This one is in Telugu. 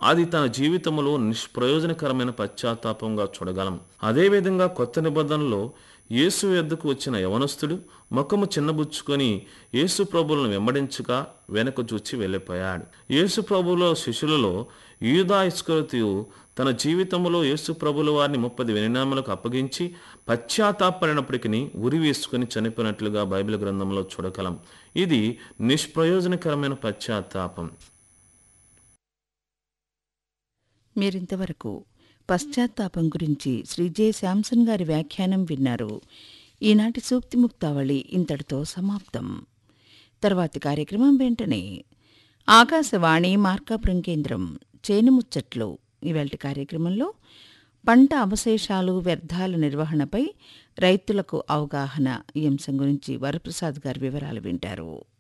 అది తన జీవితంలో నిష్ప్రయోజనకరమైన పశ్చాత్తాపంగా చూడగలం అదేవిధంగా కొత్త నిబంధనలో యేసు ఎద్దకు వచ్చిన యవనస్తుడు ముఖము చిన్నబుచ్చుకొని యేసు ప్రభువులను వెంబడించగా వెనక చూచి వెళ్ళిపోయాడు యేసు ప్రభువుల శిష్యులలో యూదా ఇస్కరతియు తన జీవితంలో యేసు ప్రభుల వారిని ముప్పది వినినామలకు అప్పగించి పశ్చాత్తాపడినప్పటికీ ఉరి వేసుకుని చనిపోయినట్లుగా బైబిల్ గ్రంథంలో చూడగలం ఇది నిష్ప్రయోజనకరమైన పశ్చాత్తాపం మీరింతవరకు పశ్చాత్తాపం గురించి శ్రీ జె శాంసన్ గారి వ్యాఖ్యానం విన్నారు ఈనాటి సూక్తి ముక్తావళి ఇంతటితో సమాప్తం తర్వాతి కార్యక్రమం వెంటనే ఆకాశవాణి మార్కాపురం కేంద్రం చేను ముచ్చట్లు ఇవాళ కార్యక్రమంలో పంట అవశేషాలు వ్యర్థాల నిర్వహణపై రైతులకు అవగాహన ఈ అంశం గురించి వరప్రసాద్ గారి వివరాలు వింటారు